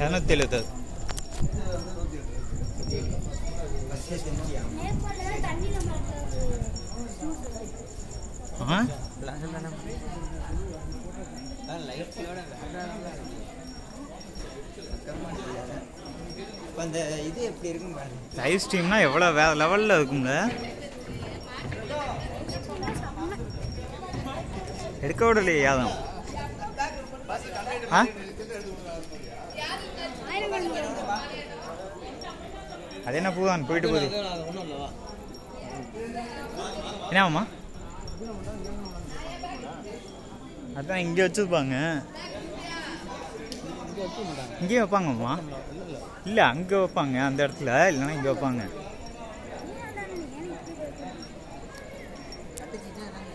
இரநூத்தி எழுபது ஆ இப்போ அந்த இது எப்படி இருக்கும் பாருங்க லைவ் ஸ்ட்ரீம்னா எவ்வளோ வேற லெவலில் இருக்கும்ல எடுக்க விடலையே யாதும் ஆ அது என்ன பூதான் போயிட்டு போகுது ஒன்றும் இல்லவா என்னம்மா அதான் இங்கே வச்சுருப்பாங்க இங்கே வைக்க மாட்டாங்க இங்கேயே வைப்பாங்கம்மா இல்லை அங்கே வைப்பாங்க அந்த இடத்துல இல்லைன்னா இங்கே வைப்பாங்க கட்டுச்சிட்டா